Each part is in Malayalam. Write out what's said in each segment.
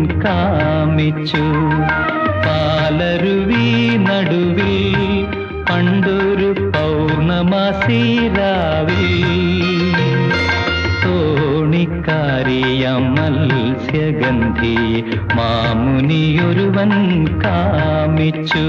കാമിച്ചു പാലരുവി നടുവിൽ പണ്ടൊരു പൗർണമാസി രാവിൽ തോണിക്കാരിയാം മത്സ്യഗന്ധിയെ മാമുനിയൊരുവൻ കാമിച്ചു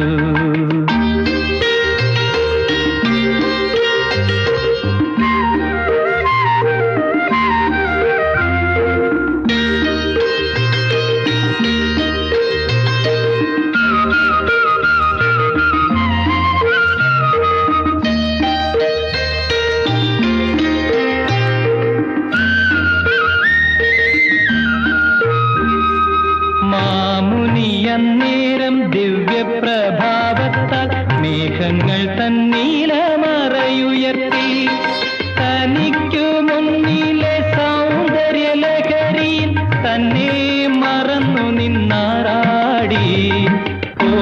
മാമുനിയന്നേരം ദിവ്യപ്രഭാവത്താൽ മേഘങ്ങൾ തന്നീലമറയുയർത്തി തനിക്കു മുന്നിലെ സൗന്ദര്യലഹരിയിൽ തന്നെ മറന്നു നിന്നാറാടി ഓ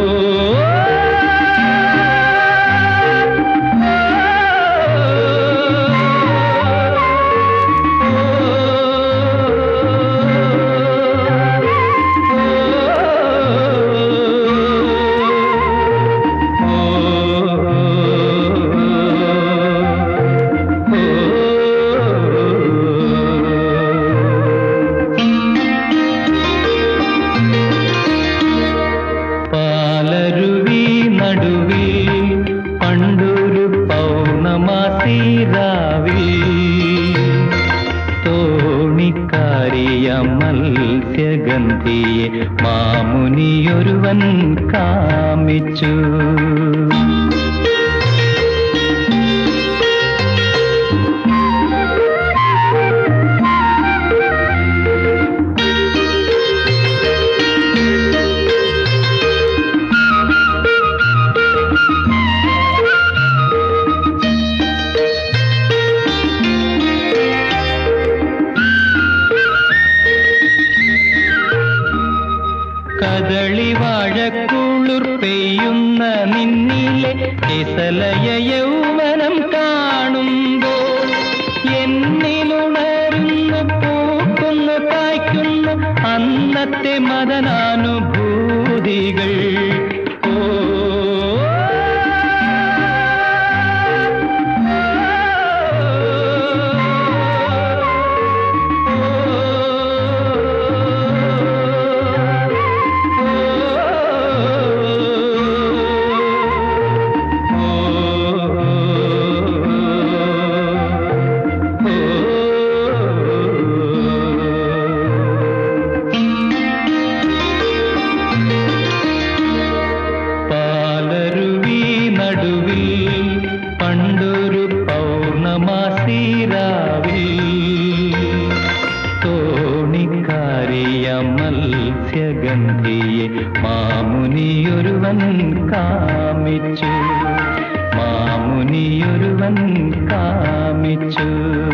പാലരുവി നടുവിൽ പണ്ടൊരു പൗർണമാസി രാവിൽ തോണിക്കാരിയ മത്സ്യഗന്ധിയെ മാമുനിയൊരുവൻ കാമിച്ചു കദളി വാഴക്കുളിർ പെയ്യുന്ന നിന്നിലെ കിസലയ യൗവനം കാണുമ്പോൾ എന്നിലുണരുന്നു പൂക്കുന്നു കായ്ക്കുന്നു അന്നത്തെ മദനാനുഭൂതികൾ ഓ പാലരുവി നടുവിൽ പണ്ടൊരു പൗർണമാസി രാവിൽ തോണിക്കാരിയ മത്സ്യഗന്ധിയെ മാമുനിയൊരുവൻ കാമിച്ചു മാമുനിയൊരുവൻ കാമിച്ചു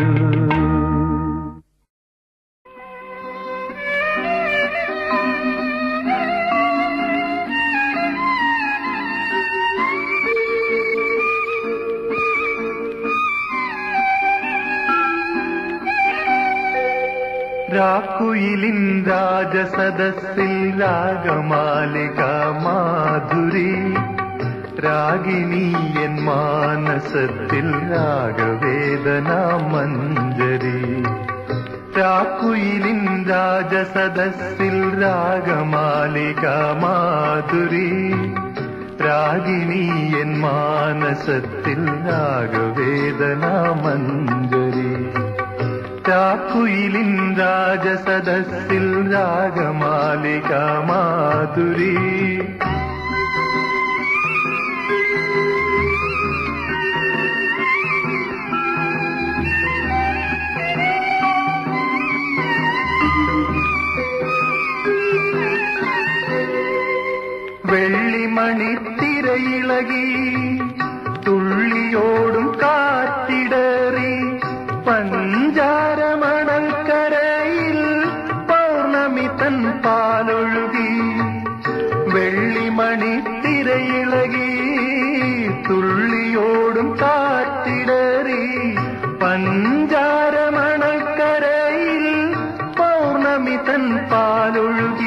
രാക്കുയിലിൻ രാജസദസ്സിൽ രാഗമാലിക മാധുരി രാഗിണി എൻ മാനസത്തിൽ രാഗവേദന മഞ്ജരി രാക്കുയിലിൻ രാജസദസ്സിൽ രാഗമാലിക മാധുരി രാഗിണി എൻ മാനസത്തിൽ രാഗവേദന മഞ്ജരി ചാക്കുയിലിൻ രാജസദസ്സിൽ രാഗമാലിക മാധുരി വെള്ളിമണിത്തിരയിളകി തുള്ളിയോടും കാറ്റിടറി പഞ്ചാരമണൽക്കരയിൽ പൗർണമി തൻ പാലൊഴുകി വെള്ളിമണിത്തിരയിളകി തുള്ളിയോടും കാറ്റിടറി പഞ്ചാരമണൽക്കരയിൽ പൗർണമി തൻ പാലൊഴുകി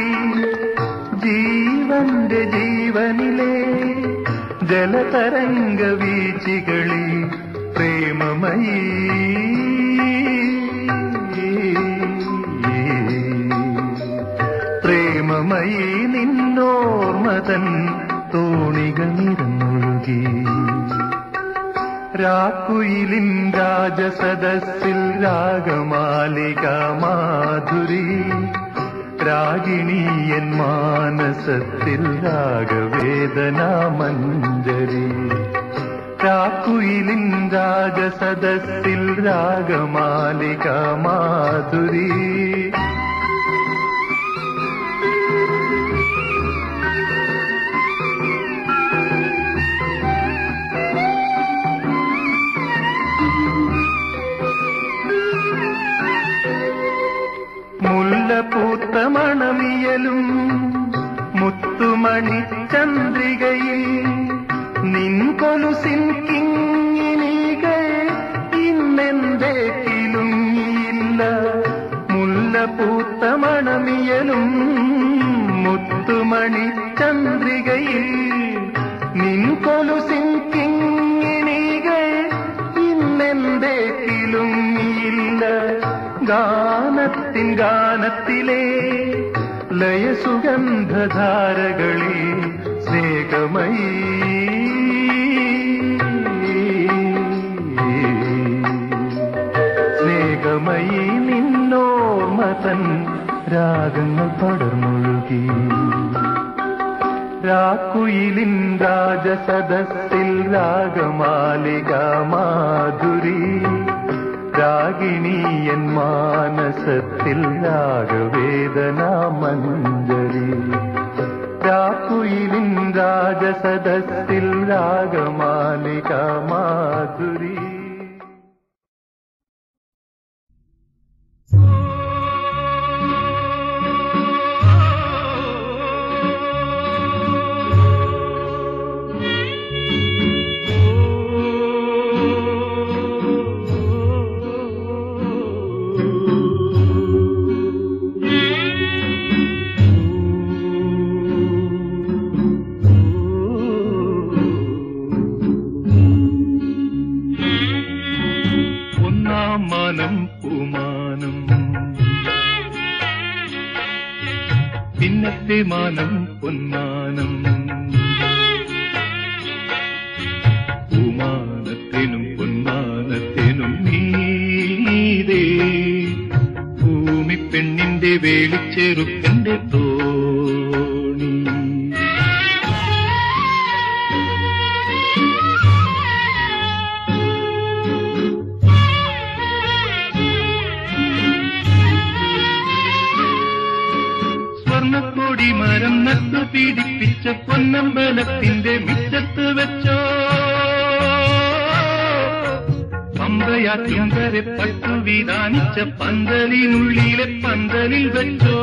ജീവന്റെ ജീവനിലെ ജലതരംഗ വീച്ചികളിൽ പ്രേമമയീ പ്രേമമയീ നിന്നോർമതൻ തോണികൾ നിറന്നൊഴുകി രാക്കുയിലിൻ രാജസദസ്സിൽ രാഗമാലിക മാധുരി രാഗിണീയൻ മാനസത്തിൽ രാഗവേദന മഞ്ജരി രാക്കുയിലിൻ രാജസദസ്സിൽ രാഗമാലിക മാധുരി മുല്ലപൂത്ത മണമിയലും മുത്തുമണി ചന്ദ്രികയിൽ നിൻ കൊലുസിൻ കിങ്ങിനികൾ ഇന്നെന്തേ കിലുങ്ങിയില്ല മുല്ലപൂത്ത മണമിയലും മുത്തുമണി ചന്ദ്രികയിൽ നിൻ കൊലുസിൻ കിങ്ങിണികൾ ഇന്നെന്തേ കിലുങ്ങിയില്ല ഗാനത്തിൻ ഗാനത്തിലെ ലയസുഗന്ധധാരകളിൽ സ്നേഹമയീ സ്നേഹമയീ നിന്നോർമതൻ രാഗങ്ങൾ പടർന്നൊഴുകി രാക്കുയിലിൻ രാജസദസ്സിൽ രാഗമാലിക മാധുരി രാഗിണീയൻ മാനസത്തിൽ രാഗവേദന മഞ്ജരി രാക്കുയിലിൻ രാജസദസ്സിൽ രാഗമാലിക മാധുരി ഒന്നാം മാനം പൂമാനം പിന്നത്തെ മാനം പൊന്മാനം പൂമാനത്തിനും പൊന്മാനത്തിനും നീതേ ഭൂമി പെണ്ണിന്റെ വേളിച്ചെറുക്കന്റെ തോണി സ്വർണക്കൊടി മരം നട്ടു പീഡിപ്പിച്ച പൊന്നമ്പലത്തിന്റെ മിറ്റത്ത് വെച്ചോ പമ്പയാറ്റിങ്കരെ പട്ടു വിധാനിച്ച പന്തലിനുള്ളിലെ പന്തലിൽ വെച്ചോ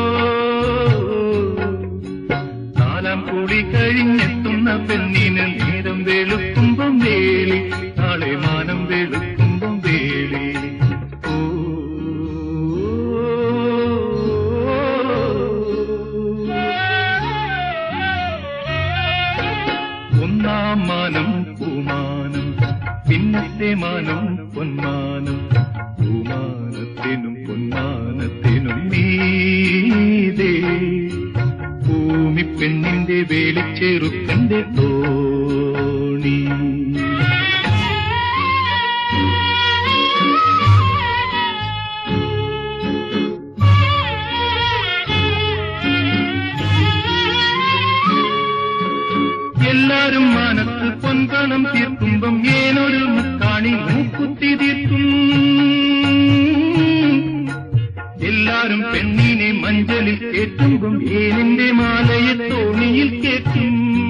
നാലാം കൂടി കഴിഞ്ഞെത്തുന്ന പെണ്ണിന് നേരം വെളുക്കുമ്പം വേളി നാളെ മാനം വെളുക്കുമ്പം വേളി ഓ ഒന്നാം മാനം പൂമാനം പിന്നത്തെ മാനം പൊന്മാനം പൂമാനത്തിനും പൊന്മാനത്തിനും നീതേ ഭൂമി പെണ്ണിന്റെ വേളിച്ചെറുക്കന്റെ തോണി എല്ലാരും മാനത്ത് പൊൻകണം തീർക്കുമ്പം ഏനൊരു മുക്കാണി മൂക്കുത്തി തീർക്കും എല്ലാരും പെണ്ണിനെ മഞ്ചലിൽ കേറ്റുമ്പം ഏനിന്റെ മാലയെ തോണിയിൽ കേറ്റും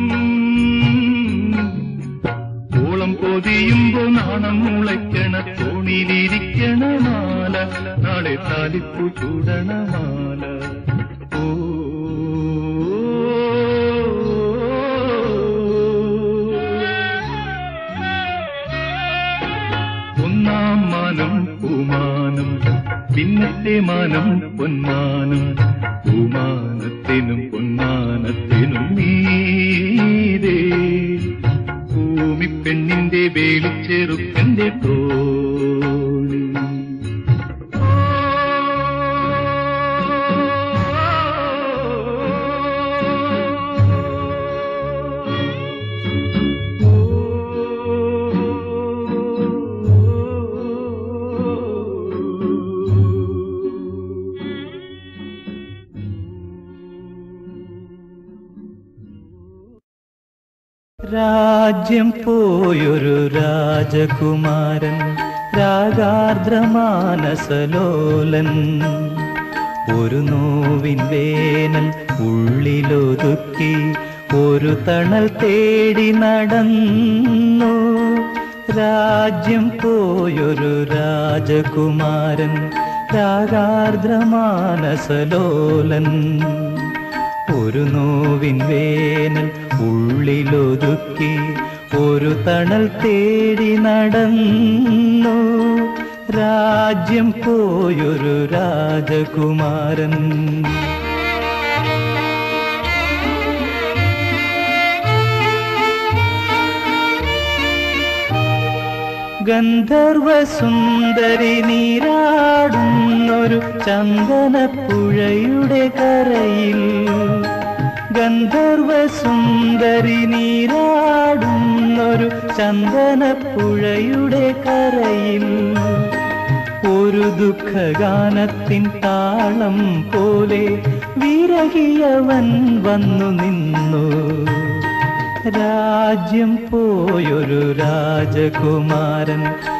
ഓളം പൊതിയുമ്പോ നാണം മുളയ്ക്കണ തോണിയിലിരിക്കണ മാല നാളെ താലിപ്പു ചൂടണ മാല ഓ ഒന്നാം മാനം പൂമാനം പിന്നത്തെ മാനം പൊന്മാനം പൂമാനത്തിനും പൊന്മാനം ചെറുക്കന്റെ തോണി രാജ്യം പോയൊരു രാജകുമാരൻ രാഗാർദ്രമാനസലോലൻ ഒരു നോവിൻ വേനൽ ഉള്ളിലൊതുക്കി ഒരു തണൽ തേടി നടന്നു രാജ്യം പോയൊരു രാജകുമാരൻ രാഗാർദ്രമാനസലോലൻ ഒരു നോവിൻ വേനൽ ഉള്ളിലൊതുക്കി ഒരു തണൽ തേടി നടന്നു രാജ്യം പോയൊരു രാജകുമാരൻ ഗന്ധർവ സുന്ദരി നീരാടുന്നൊരു ചന്ദനപ്പുഴയുടെ കരയിൽ ഗന്ധർവ സുന്ദരി നീരാടുന്നൊരു ചന്ദനപ്പുഴയുടെ കരയിൽ ഒരു ദുഃഖഗാനത്തിൻ താളം പോലെ വിരഹിയവൻ വന്നു നിന്നു രാജ്യം പോയൊരു രാജകുമാരൻ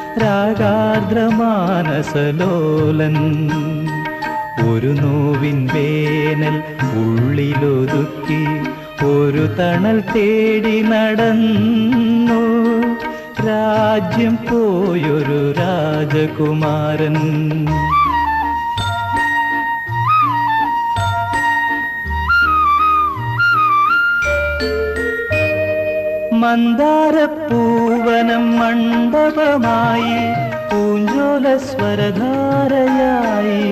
രാഗാർദ്രമാനസലോലൻ ഒരു നോവിൻ വേനൽ ഉള്ളിലൊതുക്കി ഒരു തണൽ തേടി നടന്നു രാജ്യം പോയൊരു രാജകുമാരൻ മന്ദാരപ്പൂവനം മണ്ഡപമായി പൂഞ്ചോല സ്വരധാരയായി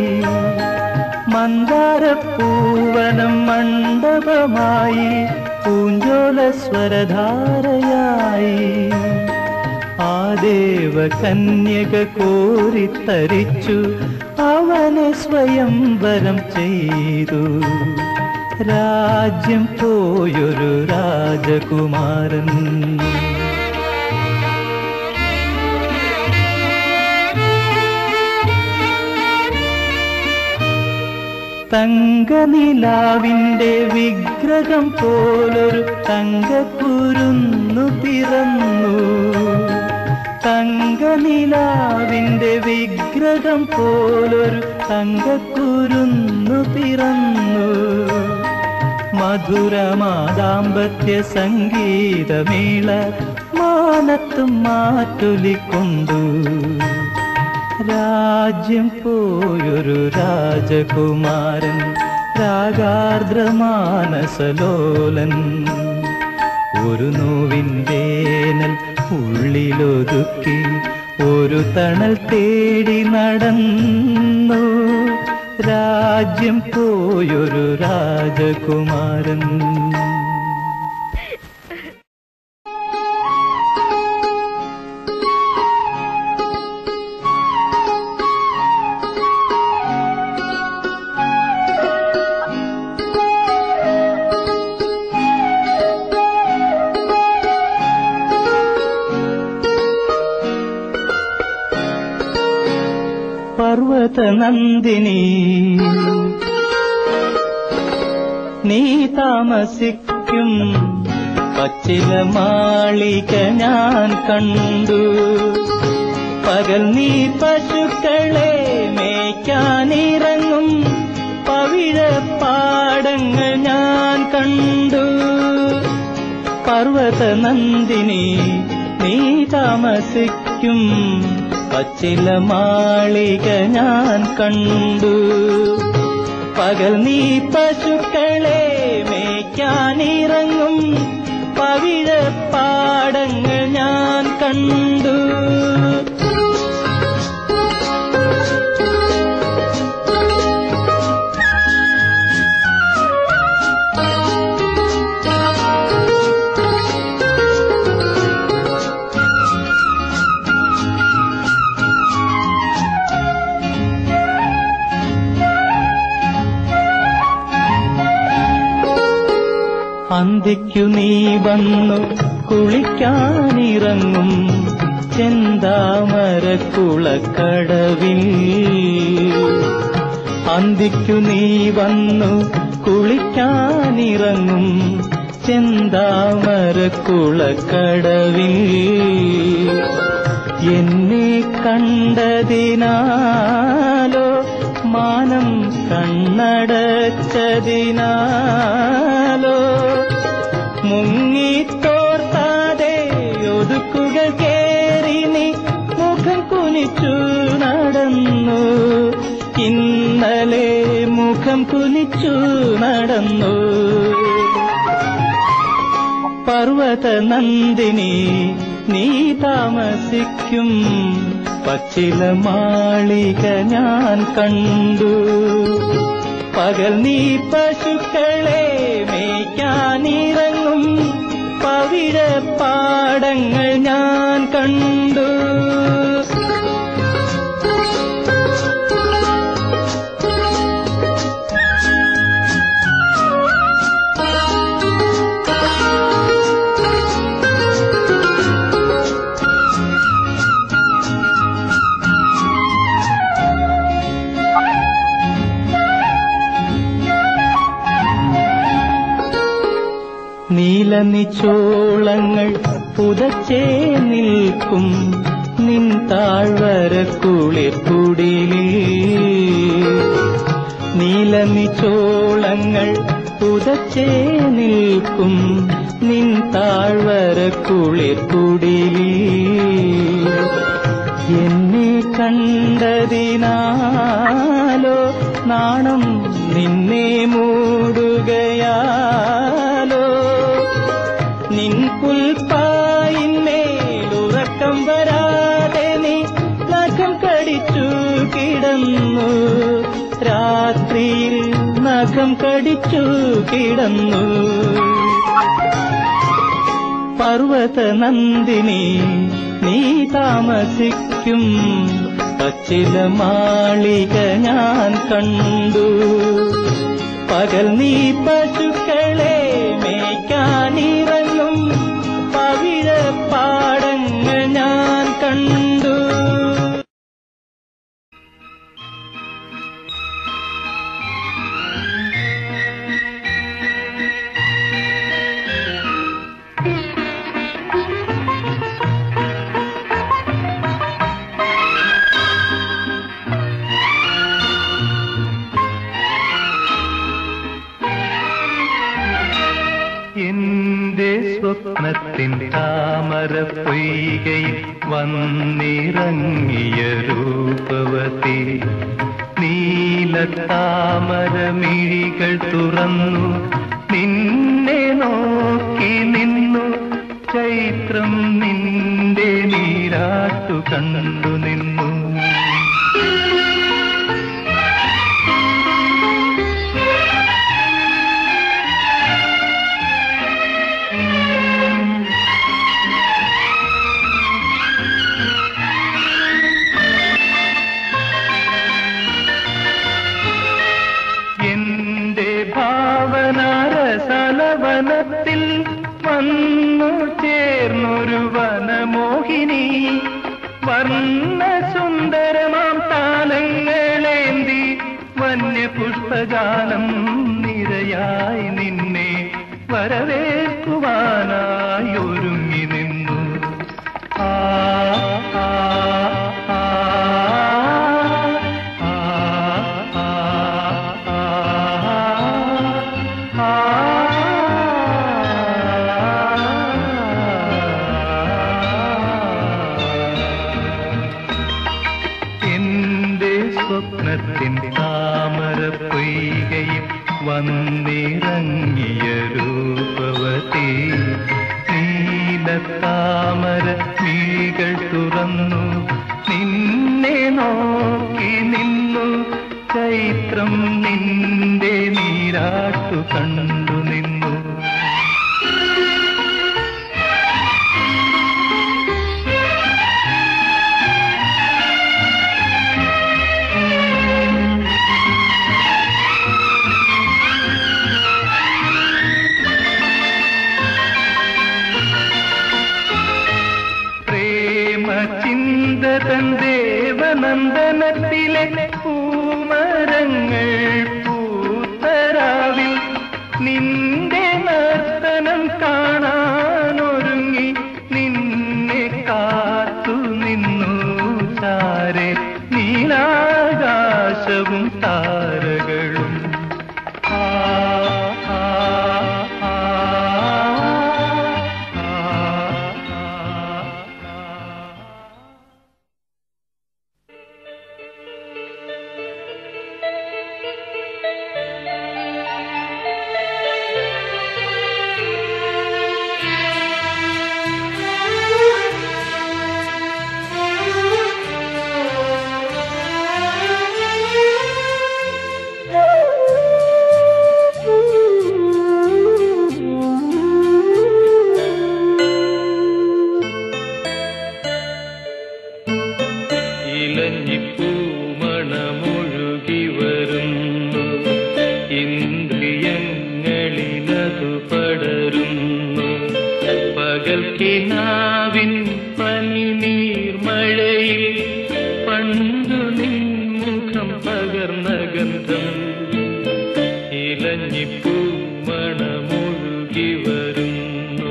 മന്ദാരപ്പൂവനം മണ്ഡപമായി പൂഞ്ചോല സ്വരധാരയായി ആ ദേവ കന്യക കോരിത്തരിച്ചു അവനെ സ്വയം വരം ചെയ്തു രാജ്യം പോയൊരു രാജകുമാരൻ തങ്കനിലാവിന്റെ വിഗ്രഹം പോലൊരു തങ്കക്കുരുന്നു പിറന്നു തങ്കനിലാവിന്റെ വിഗ്രഹം പോലൊരു തങ്കക്കുരുന്നു പിറന്നു മധുരമാദാമ്പത്യ സംഗീതമേള മാനത്തും മാറ്റൊലിക്കൊണ്ടു രാജ്യം പോയൊരു രാജകുമാരൻ രാഗാർദ്രമാനസലോലൻ ഒരു നോവിൻ വേനൽ ഉള്ളിലൊതുക്കി ഒരു തണൽ തേടി നടന്നു രാജ്യം പോയൊരു രാജകുമാരൻ പർവത നന്ദിനി നീ താമസിക്കും പച്ചില മാളിക ഞാൻ കണ്ടു പകൽ നീ പശുക്കളെ മേയ്ക്കാനിറങ്ങും പവിഴ പാടങ്ങൾ ഞാൻ കണ്ടു പർവത നന്ദിനി നീ താമസിക്കും പച്ചില മാളിക ഞാൻ കണ്ടു പകൽ നീ പശുക്കളെ മേയ്ക്കാനിറങ്ങും പവിഴ പാടങ്ങൾ ഞാൻ കണ്ടു അന്തിക്കു നീ വന്നു കുളിക്കാനിറങ്ങും ചെന്താമരക്കുളക്കടവിൽ അന്തിക്കു നീ വന്നു കുളിക്കാനിറങ്ങും ചെന്താമരക്കുളക്കടവിൽ എന്നെ കണ്ടതിനാലോ മാനം കണ്ണടച്ചതിനാലോ മുങ്ങിത്തോർത്താതെ ഒതുക്കുക കേറി നീ മുഖം കുനിച്ചു നടന്നു ഇന്നലെ മുഖം കുനിച്ചു നടന്നു പർവത നന്ദിനി നീ താമസിക്കും പച്ചില മാളിക ഞാൻ കണ്ടു പകൽ നീ പശുക്കളെ മേയ്ക്കാനിറങ്ങും പവിഴ പാടങ്ങൾ ഞാൻ കണ്ടു നീലനിച്ചോളങ്ങൾ പുതച്ചേ നിൽക്കും നിൻ താഴ്വര കുളിർക്കുടിലേ നീലനിച്ചോളങ്ങൾ പുതച്ചേ നിൽക്കും നിൻ താഴ്വര കുളിർക്കുടിലേ എന്നെ കണ്ടതിനാലോ നാണം നിന്നെ മൂടുകയാലോ നിൻ പുൽപ്പായിന്മേലുറക്കം വരാതെ നീ നഖം കടിച്ചു കിടന്നു രാത്രിയിൽ നഖം കടിച്ചു കിടന്നു പർവത നന്ദിനി നീ താമസിക്കും പച്ചില മാളിക ഞാൻ കണ്ടു പകൽ നീ പശുക്കളെ മേയ്ക്കാനിറങ്ങും പവിഴ പാടങ്ങൾ ഞാൻ കണ്ടു എന്റെ സ്വപ്നത്തിൻ താമര പൊയ്കയിൽ വന്നിറങ്ങിയ രൂപവതി നീല താമര മിഴികൾ തുറന്നു നിന്നെ നോക്കി നിന്നു ചൈത്രം നിന്റെ നീരാട്ടു കണ്ടു നിന്നു എന്റെ ഭാവനാരസലവനത്തിൽ വന്നു ചേർന്നൊരു വനമോഹിനി വർണ്ണ സുന്ദരമാം താലങ്ങളേന്തി വന്യപുഷ്പജാലം നിരയായി നിന്നെ വരവേൽക്കുവാനായി ഒരുങ്ങി നിന്നു ആ ആ ആ ആ ആ ആ എന്റെ സ്വപ്നത്തിൻ താമര പൊയ്കയിൽ വന്നിറങ്ങിയ രൂപവതി നീല താമര മിഴികൾ തുറന്നു നിന്നെ നോക്കി നിന്നു ചൈത്രം നിന്റെ നീരാട്ടു കണ്ടു നിന്നു നിന്റെ നർത്തനം കാണാനൊരുങ്ങി നിന്നെ കാത്തു നിന്നു ചാരെ നീലാകാശവും താരകളും ആ, ആ, ആ, ആ, ആ, ആ. ഇലഞ്ഞിപ്പൂമണമൊഴുകി വരുന്നു ഇന്ദ്രിയങ്ങളിലതു പടരുന്നു പകൽ കിനാവിൻ പനിനീർമഴയിൽ പണ്ടു നിൻമുഖം പകർന്ന ഗന്ധം ഇലഞ്ഞിപ്പൂമണമൊഴുകി വരുന്നു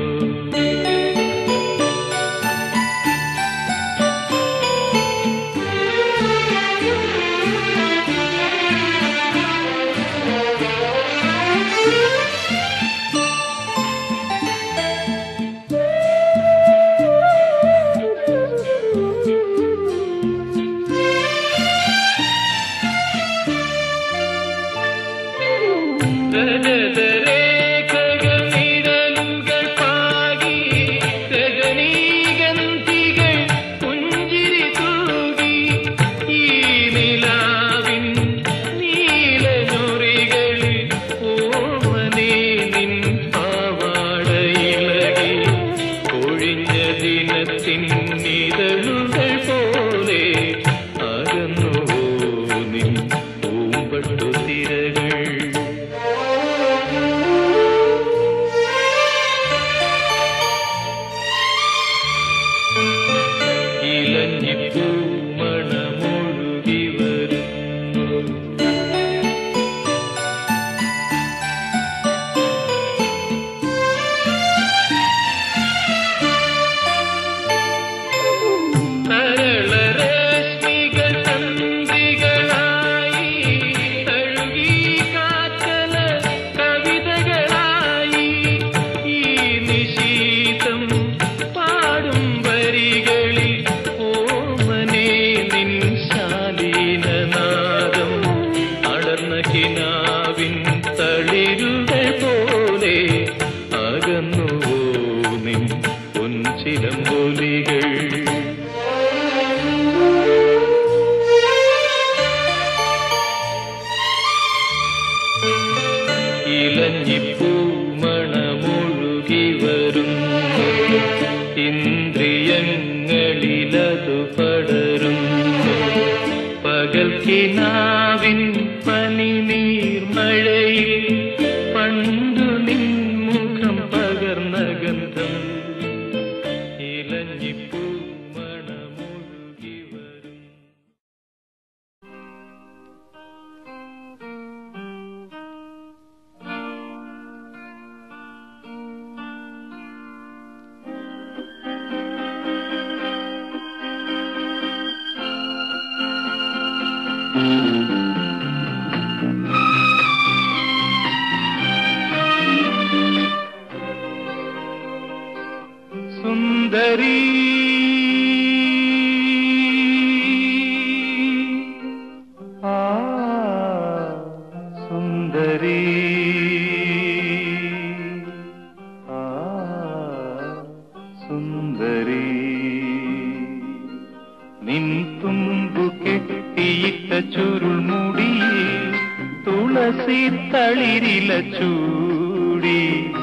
രജതരേഖകൾ നിഴലുകൾ പാകി രജനീഗന്ധികൾ പുഞ്ചിരി തൂകി ഈ നിലാവിൻ നീലനൊറികളിൽ ഓമനേ നിൻ പാവാടയിളകി ഒഴിഞ്ഞ ദിനത്തിൻ നിഴലുകൾ പോലെ അകന്നുവോ നിൻ പൂമ്പട്ടു തിരകൾ ഇലഞ്ഞിപ്പൂമണമൊഴുകി വരുന്നു തരളരശ്മികൾ തന്ത്രികളായി തഴുകി കാറ്റല കവിതകളായി ഈ നിശീതം പാടും വരികളിൽ ഓമനേ നിൻ ശാലീനനാദം അടർന്ന കിനാവിൻ തളിരുകൾ പോലെ അകന്നുവോ നിൻ പൊൻചിലമ്പൊലികൾ ഇലഞ്ഞിപ്പൂമണമൊഴുകി വരുന്നു ഇന്ദ്രിയങ്ങളിലതു പടരുന്നു പകൽ കിനാവിൻ പനിനീർമഴയിൽ പണ്ടു നിൻമുഖം പകർന്ന ഗന്ധം ഇലഞ്ഞിപ്പൂമണമൊഴുകി വരും സുന്ദരി ആ സുന്ദരി ആ സുന്ദരി നിൻ തുമ്പു കെട്ടിയിട്ട ചുരുൾമുടി തുളസി തളിരില ചൂടി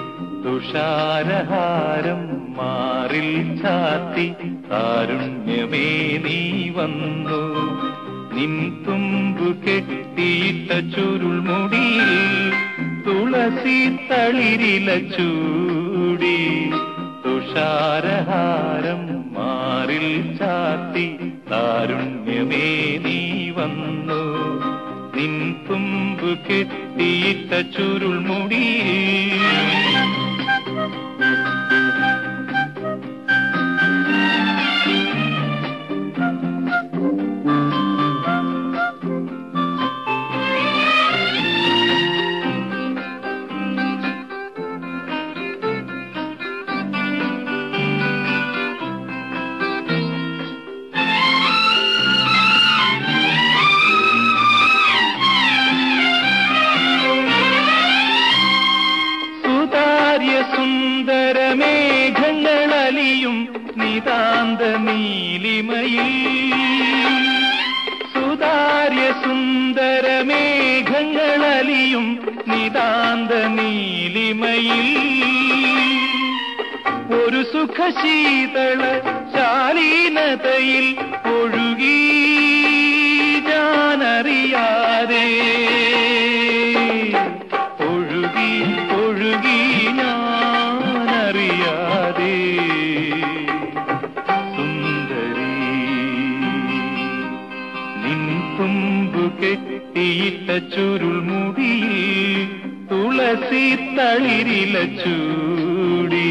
തുഷാരഹാരം മാറിൽ ചാത്തി കാരുണ്യമേ നീ വന്നു നിൻ തുമ്പു കെട്ടിയിട്ട ചുരുൾമുടിയിൽ തുളസി തളിരില ചൂടി തുഷാരഹാരം മാറിൽ ചാത്തി കാരുണ്യമേ നീ വന്നു നിൻ തുമ്പു കെട്ടി കെട്ടിയിട്ട ചുരുൾമുടി സുതാര്യ സുന്ദര മേഘങ്ങളലിയും നിതാന്ത നീലിമയിൽ സുതാര്യ സുന്ദര മേഘങ്ങളലിയും നിതാന്ത നീലിമയിൽ ഒരു സുഖശീതള ശാലീനതയിൽ ഒഴുകി ഞാനറിയാതെ ഒഴുകി ഒഴുകി ഞാനറിയാതെ സുന്ദരി നിൻ തുമ്പു കെട്ടിയിട്ട ചുരുൾമുടിയിൽ തുളസി തളിരില ചൂടി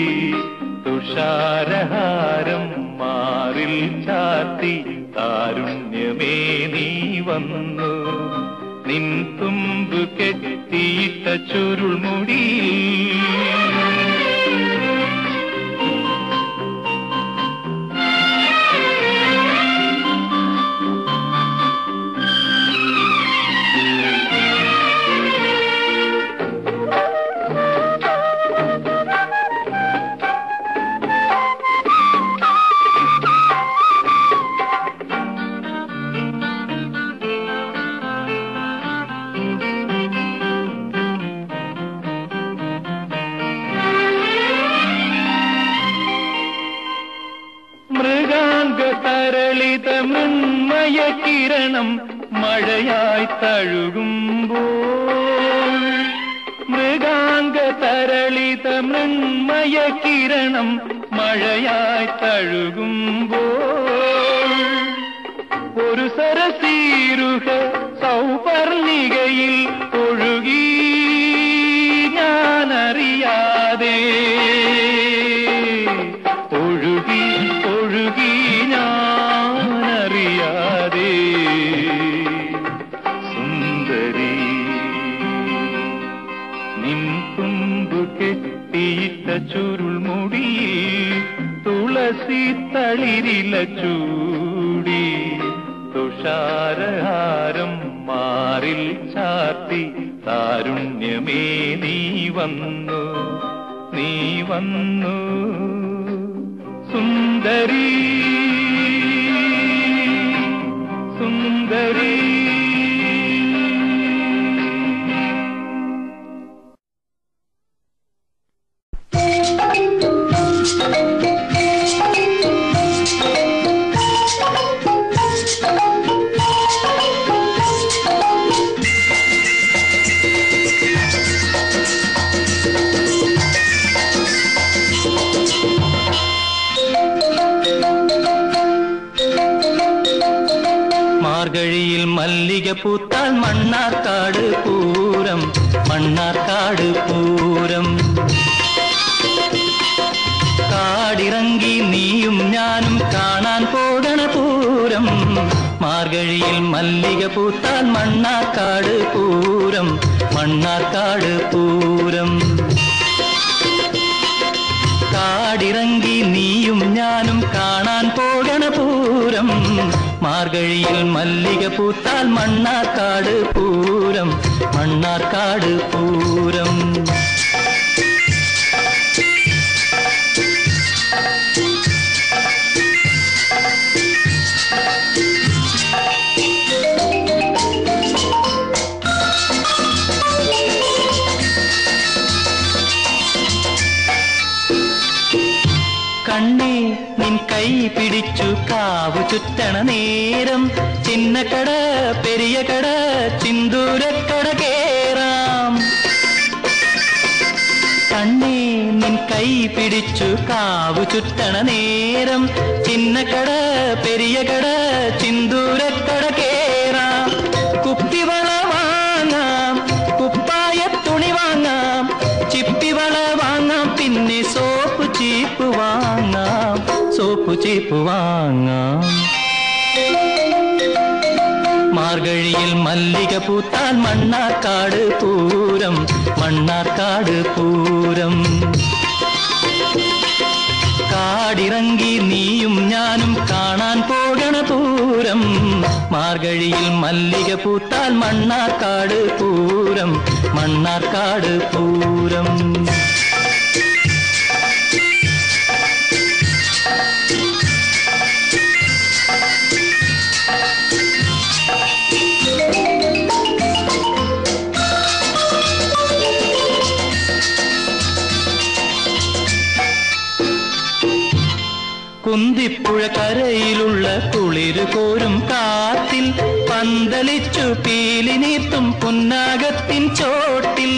തുഷാരഹാരം മാറിൽ ചാത്തി താരുണ്യമേ നീ വന്നു നിൻ തുമ്പു കെട്ടിയിട്ട ചുരുൾമുടിയിൽ മൃഗാംഗ തരളിത മൃന്മയ കിരണം മഴയായി തഴുകുമ്പോൾ മൃഗാംഗ തരളിത മൃന്മയ കിരണം മഴയായി തഴുകുമ്പോൾ ഒരു സരസീരുഹ സൗപർണികയിൽ ഒഴുകി ഞാനറിയാതെ ഒഴുകി ഒഴുകി ഞാനറിയാതെ സുന്ദരി നിൻ തുമ്പു കെട്ടിയിട്ട ചുരുൾമുടി തുളസി തളിരില ചൂടി തുഷാരഹാരം മാറിൽ ചാത്തി താരുണ്യമേ നീ വന്നു നീ വന്നു സുന്ദരി സുന്ദരി മാർഗഴിയിൽ മല്ലിക പൂത്താൽ മണ്ണാർക്കാട് പൂരം മണ്ണാർക്കാട് പൂരം കാടിറങ്ങി നീയും ഞാനും കാണാൻ പോകണ പൂരം മാർഗഴിയിൽ മല്ലിക പൂത്താൽ മണ്ണാർക്കാട് പൂരം മണ്ണാർക്കാട് പൂരം കാടിറങ്ങി നീയും ഞാനും കാണാൻ പോകണ പൂരം മാർഗഴിയിൽ മല്ലിക പൂത്താൽ മണ്ണാർക്കാട് പൂരം മണ്ണാർക്കാട് പൂരം കണ്ണേ നിൻ കൈ പിടിച്ചു കാവു ചുറ്റണ നേരം ചിന്നക്കട പെരിയ കട ചിന്തൂരക്കട കേറാം കണ്ണേ നിൻ കൈ പിടിച്ചു കാവു ചുറ്റണ നേരം ചിന്നക്കട പെരിയ കട ചിന്തൂരക്കട കേറാം കുപ്പിവള വാങ്ങാം കുപ്പായ ചിപ്പിവള വാങ്ങാം പിന്നെ സോപ്പ് ചീപ്പ് വാങ്ങാം സോപ്പ് ചീപ്പ് വാങ്ങാം മാർഗഴിയിൽ മല്ലിക പൂത്താൽ മണ്ണാർക്കാട് പൂരം മണ്ണാർക്കാട് പൂരം കാടിറങ്ങി നീയും ഞാനും കാണാൻ പോകണ പൂരം മാർഗഴിയിൽ മല്ലിക പൂത്താൽ മണ്ണാർക്കാട് പൂരം മണ്ണാർക്കാട് പൂരം കുന്തിപ്പുഴ കരയിലുള്ള കുളിരു കോരും കാത്തിൽ പന്തലിച്ചു പീലി നീർത്തും പുന്നാകത്തിൻ ചോട്ടിൽ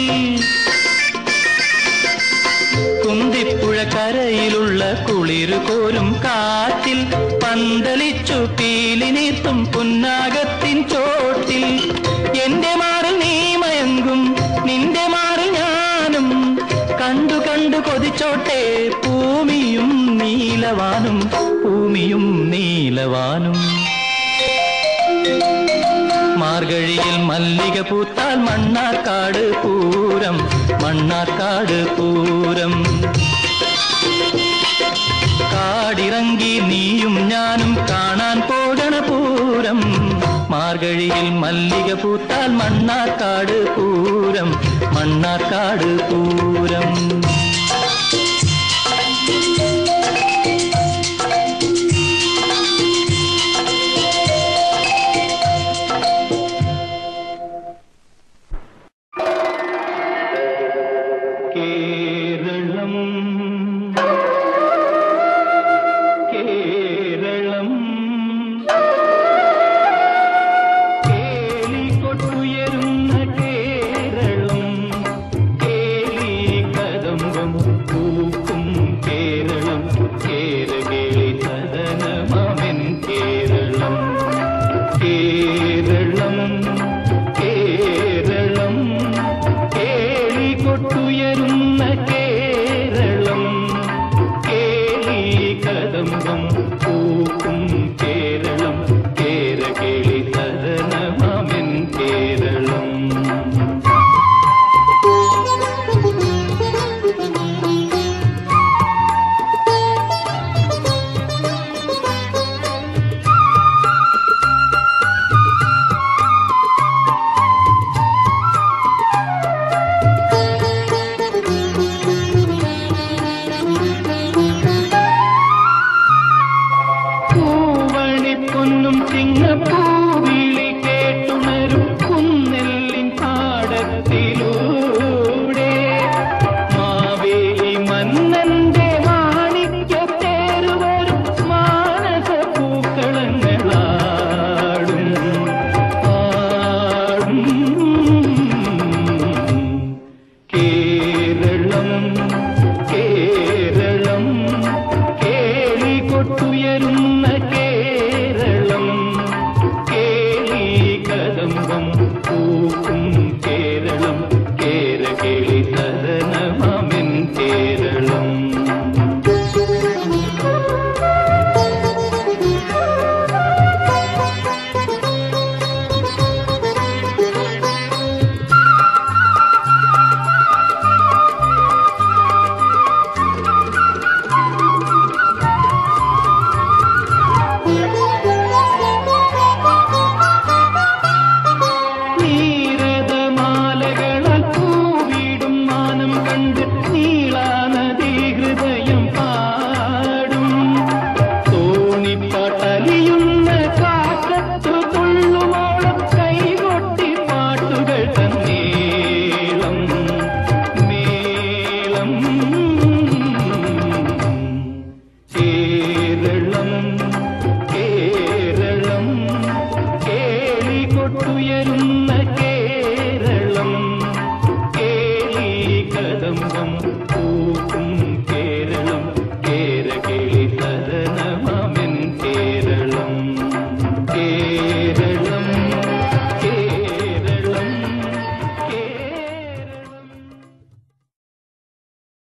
കുന്തിപ്പുഴ കരയിലുള്ള കുളിരു കോരും കാറ്റിൽ പന്തലിച്ചു പീലി നീർത്തും പുന്നാകത്തിൻ ചോട്ടിൽ എന്റെ മാറിൽ നീ മയങ്കും നിന്റെ മാറിൽ ഞാനും കണ്ടു കണ്ടു കൊതിച്ചോട്ടെ ഭൂമിയും നീലവാനും ഭൂമിയും നീലവാനും മാർഗഴിയിൽ മല്ലിക പൂത്താൽ മണ്ണാർക്കാട് പൂരം മണ്ണാർക്കാട് പൂരം കാടിറങ്ങി നീയും ഞാനും കാണാൻ പോകണ പൂരം മാർഗഴിയിൽ മല്ലിക പൂത്താൽ മണ്ണാർക്കാട് പൂരം മണ്ണാർക്കാട് പൂരം കേരളം കേരളം കേളികൊട്ടുയരുന്ന കേരളം കേളി കദംബം പൂക്കും കേരളം കേരകേളി സദനമവൻ കേരളം കേരളം കേരളം കേളികൊട്ടുയരുന്ന കേരളം